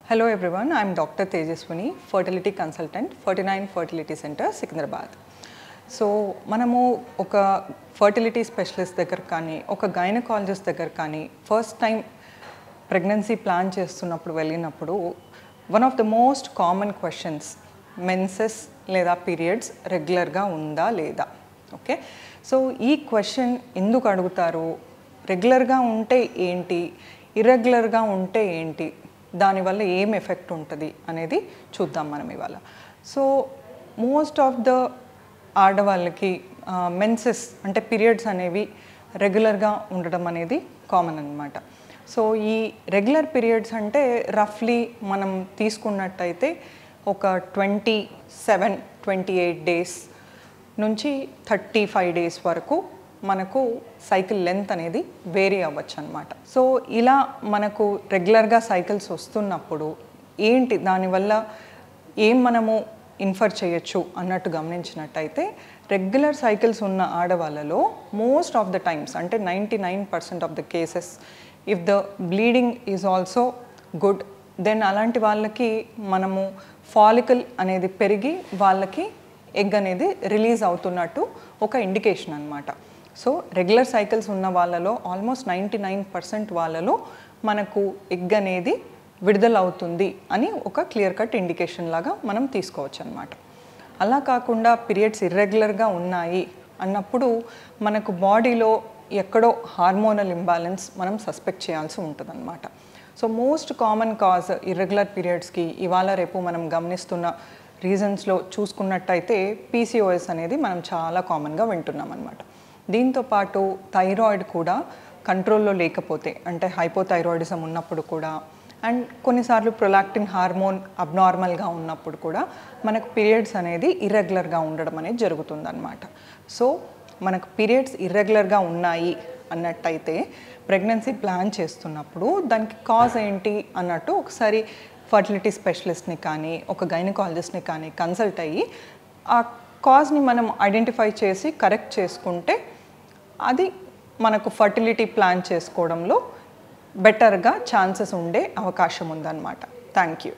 Hello everyone, I am Dr. Tejaswini, fertility consultant, 49 Fertility Center, Secunderabad so మనము ఒక fertility specialist దగ్గర కానీ ఒక గైనకాలజిస్ట్ దగ్గర కానీ ఫస్ట్ టైం ప్రెగ్నెన్సీ ప్లాన్ చేస్తున్నప్పుడు వెళ్ళినప్పుడు one of the most common questions menses లేదా పీరియడ్స్ రెగ్యులర్గా ఉందా లేదా ఓకే సో ఈ క్వశ్చన్ ఎందుకు అడుగుతారు రెగ్యులర్గా ఉంటే ఏంటి ఇర్రెగ్యులర్గా ఉంటే ఏంటి దానివల్ల ఏం ఎఫెక్ట్ ఉంటుంది అనేది చూద్దాం మనం ఇవాళ సో మోస్ట్ ఆఫ్ ద ఆడవాళ్ళకి మెన్సెస్ అంటే పీరియడ్స్ అనేవి రెగ్యులర్గా ఉండడం అనేది కామన్ అనమాట సో ఈ రెగ్యులర్ పీరియడ్స్ అంటే రఫ్లీ మనం తీసుకున్నట్టయితే ఒక twenty seven twenty eight days నుంచి థర్టీ ఫైవ్ డేస్ వరకు మనకు సైకిల్ లెంత్ అనేది వేరీ అవ్వచ్చు అనమాట సో ఇలా మనకు రెగ్యులర్గా సైకిల్స్ వస్తున్నప్పుడు ఏంటి దానివల్ల ఏం మనము ఇన్ఫర్ చేయొచ్చు అన్నట్టు గమనించినట్టయితే రెగ్యులర్ సైకిల్స్ ఉన్న ఆడవాళ్ళలో మోస్ట్ ఆఫ్ ద టైమ్స్ అంటే ninety nine percent of the cases if the bleeding is also good then అలాంటి వాళ్ళకి మనము ఫాలికల్ అనేది పెరిగి వాళ్ళకి ఎగ్ అనేది రిలీజ్ అవుతున్నట్టు ఒక ఇండికేషన్ అనమాట సో రెగ్యులర్ సైకిల్స్ ఉన్న వాళ్ళలో ఆల్మోస్ట్ నైంటీ నైన్ పర్సెంట్ వాళ్ళలో మనకు ఎగ్ అనేది విడుదల అవుతుంది అని ఒక క్లియర్ కట్ ఇండికేషన్ లాగా మనం తీసుకోవచ్చు అనమాట అలా కాకుండా పీరియడ్స్ ఇర్రెగ్యులర్గా ఉన్నాయి అన్నప్పుడు మనకు బాడీలో ఎక్కడో హార్మోనల్ ఇంబ్యాలెన్స్ మనం సస్పెక్ట్ చేయాల్సి ఉంటుందన్నమాట so most common cause irregular పీరియడ్స్కి ఇవాళ రేపు మనం గమనిస్తున్న రీజన్స్లో చూసుకున్నట్టయితే పీసీఓఎస్ అనేది మనం చాలా కామన్గా వింటున్నాం అనమాట దీంతోపాటు థైరాయిడ్ కూడా కంట్రోల్లో లేకపోతే అంటే హైపోథైరాయిడిజం ఉన్నప్పుడు కూడా అండ్ కొన్నిసార్లు ప్రొలాక్టిన్ హార్మోన్ అబ్నార్మల్గా ఉన్నప్పుడు కూడా మనకు పీరియడ్స్ అనేది ఇర్రెగ్యులర్గా ఉండడం అనేది జరుగుతుందన్నమాట సో మనకు పీరియడ్స్ ఇర్రెగ్యులర్గా ఉన్నాయి అన్నట్టయితే ప్రెగ్నెన్సీ ప్లాన్ చేస్తున్నప్పుడు దానికి కాజ్ ఏంటి అన్నట్టు ఒకసారి ఫర్టిలిటీ స్పెషలిస్ట్ని కానీ ఒక గైనకాలజిస్ట్ని కానీ కన్సల్ట్ అయ్యి ఆ కాజ్ని మనం ఐడెంటిఫై చేసి కరెక్ట్ చేసుకుంటే అది మనకు ఫర్టిలిటీ ప్లాన్ చేసుకోవడంలో బెటర్గా ఛాన్సెస్ ఉండే అవకాశం ఉందన్నమాట థ్యాంక్ యూ